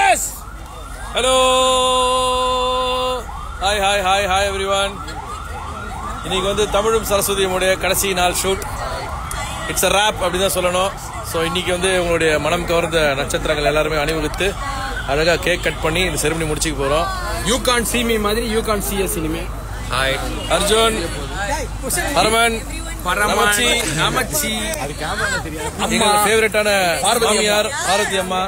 S hello hi hi hi hi everyone இன்னைக்கு வந்து தமிழும் சரஸ்வதியுடைய கடைசி நாள் ஷூட் இட்ஸ் அ ரேப் அப்படி தான் சொல்லணும் ஸோ இன்னைக்கு வந்து உங்களுடைய மனம் கவர்ந்த நட்சத்திரங்கள் எல்லாருமே அணிவகுத்து அழகா கேக் கட் பண்ணி இந்த செரிமனி முடிச்சுக்க போறோம் யூ கான் சி மீ மாதிரி யூ கான் சி எஸ் இனிமே ஹாய் அர்ஜுன் பரமன் நமச்சி நமச்சி எங்களோட ஃபேவரட்டான மாமியார் பார்வதி அம்மா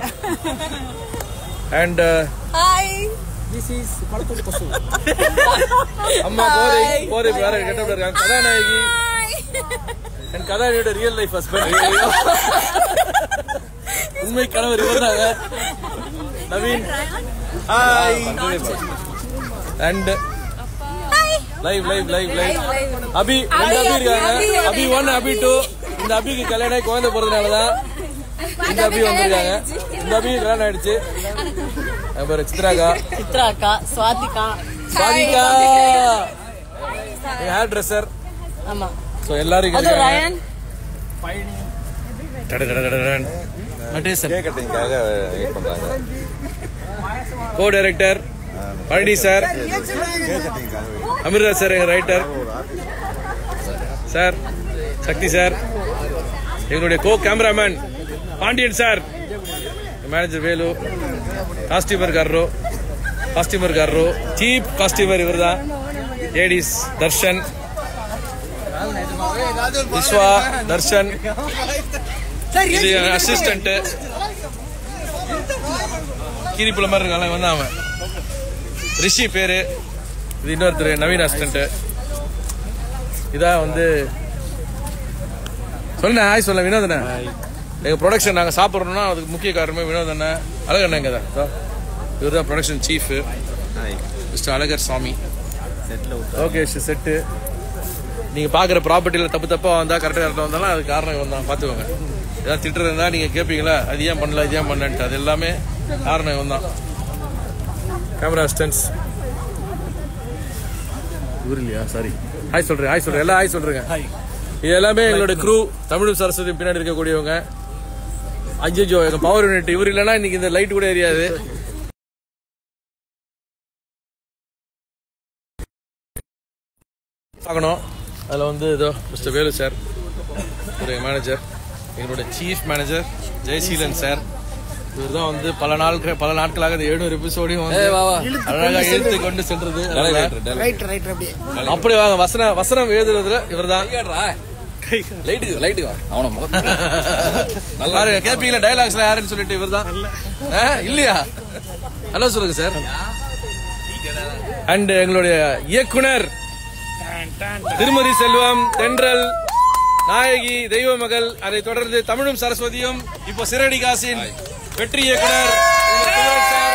அண்ட் ஹாய் திஸ் இஸ் படத்தோட பசு அம்மா போதை போதை வேற கெட்டப்பட இருக்காங்க கதாநாயகி என் கதாநாயகியோட ரியல் லைஃப் ஹஸ்பண்ட் உண்மை கணவர் இவர்தாங்க Naveen hi and live live live live Abhi ரெண்டு அபி இருக்காங்க அபி ஒன் அபி டூ இந்த அபிக்கு கல்யாணம் ஆகி குழந்தை பிறந்தனாலதான் இந்த அபி வந்திருக்காங்க இந்த அபி கல்யாணம் ஆயிடுச்சு அப்புறம் சித்ராக்கா சித்ரா அக்கா சுவாதிகா சாதிகா ஹேர் ட்ரெஸ்ஸர் ஆமா ஸோ எல்லாரும் இங்க அது இருக்காங்க. ரயன் டடடடடடன். நடேசன் கட்டிங்காக வெயிட் பண்றாங்க கோ டைரக்டர் பழனி சார் கட்டிங்காக அமிர்தா சார் எங்க ரைட்டர் சார் சக்தி சார் எங்களுடைய co cameraman Pandian sir manager Velu costumer காரரு காஸ்டியூமர் காரரு சீப் காஸ்டியூமர் இவர் தான் ஏடிஸ் தர்ஷன் விஸ்வா தர்ஷன் இது அசிஸ்டன்ட் கீரிப்புல மாதிரி இருக்கான் இவன் தான் அவன் ரிஷி பேரு இது இன்னொருத்தர் நவீன் அசிஸ்டன்ட் இதான் வந்து சொல்லுண்ணே ஹாய் சொல்ல வினோதண்ணே எங்க ப்ரொடக்ஷன் நாங்க சாப்பிட்றோம்னா அதுக்கு முக்கிய காரணமே வினோதண்ணே அழகண்ணே இங்க தான் இவர் தான் ப்ரொடக்ஷன் சீஃப் மிஸ்டர் அழகர் சாமி ஓகே செட்டு நீங்க பாக்குற ப்ராப்பர்ட்டியில தப்பு தப்பா வந்தா கரெக்டா கரெக்டா வந்தாலும் அது காரணம் இவன் தான் பாத்துக்கோங்க ஏதாவது திட்டுறது இருந்தா நீங்க கேட்பீங்களா அது ஏன் பண்ணல இது ஏன் பண்ணலன்ட்டு அது எல்லாமே காரணம் இவன் தான் கேமரா அசிஸ்டன்ஸ் இவர் இல்லையா சாரி ஹாய் சொல்றேன் ஹாய் சொல்றேன் எல்லாம் ஹாய் சொல்றேங்க இது எல்லாமே எங்களோட க்ரூ தமிழ் சரஸ்வதி பின்னாடி இருக்கக்கூடியவங்க அஜிஜோ எங்க பவர் யூனிட் இவர் இல்லைன்னா இன்னைக்கு இந்த லைட் கூட எரியாது பார்க்கணும் அதில் வந்து இதோ மிஸ்டர் வேலு சார் ஒரு மேனேஜர் எங்களோட சீஃப் மேனேஜர் ஜெயசீலன் சார் இவர் தான் வந்து பல நாட்கள் பல நாட்களாக இந்த எழுநூறு எபிசோடையும் வந்து அழகாக இழுத்து கொண்டு சென்றது ரைட் ரைட் அப்படியே அப்படி வாங்க வசனம் வசனம் எழுதுறதுல இவர் தான் லைட்டுக்கு லைட்டுக்கு அவனை பாருங்க கேப்பீங்களா டைலாக்ஸ்ல யாருன்னு சொல்லிட்டு இவர் தான் இல்லையா ஹலோ சொல்லுங்க சார் அண்ட் எங்களுடைய இயக்குனர் திருமதி செல்வம் தென்றல் நாயகி தெய்வ மகள் அதை தொடர்ந்து தமிழும் சரஸ்வதியும் இப்போ சிறடி காசின் வெற்றி இயக்குனர் உங்கள் குமரன் சார்.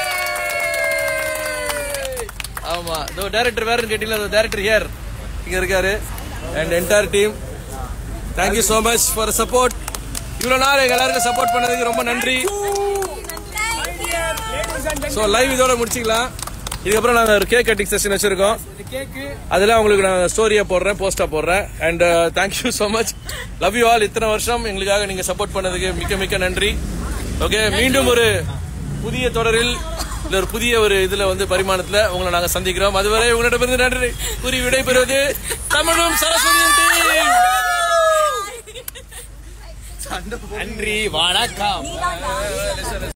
ஆமா இதோ டைரக்டர் வேறன்னு கேட்டீங்களா டைரக்டர் ஹியர் இங்க இருக்காரு and entire team thank you so much for support இவ்வளவு நாள் எங்க எல்லாருக்கும் சப்போர்ட் பண்ணதுக்கு ரொம்ப நன்றி ஸோ லைவ் இதோட முடிச்சிக்கலாம் இதுக்கப்புறம் நாங்கள் ஒரு கேக் கட்டிங் செஷன் வச்சிருக்கோம் கேக்கு அதெல்லாம் உங்களுக்கு நான் ஸ்டோரியா போடுறேன் போஸ்டா போடுறேன் and thank you so much love you all இத்தனை வருஷம் எங்களுக்காக நீங்க சப்போர்ட் பண்ணதுக்கு மிக்க மிக்க நன்றி ஓகே மீண்டும் ஒரு புதிய தொடரில் இல்ல ஒரு புதிய ஒரு இதுல வந்து பரிமாணத்துல உங்களை நாங்க சந்திக்கிறோம் அதுவரை உங்களிடமிருந்து நன்றி கூறி விடைபெறுவது தமிழும் சரஸ்வதியும் team. நன்றி வணக்கம்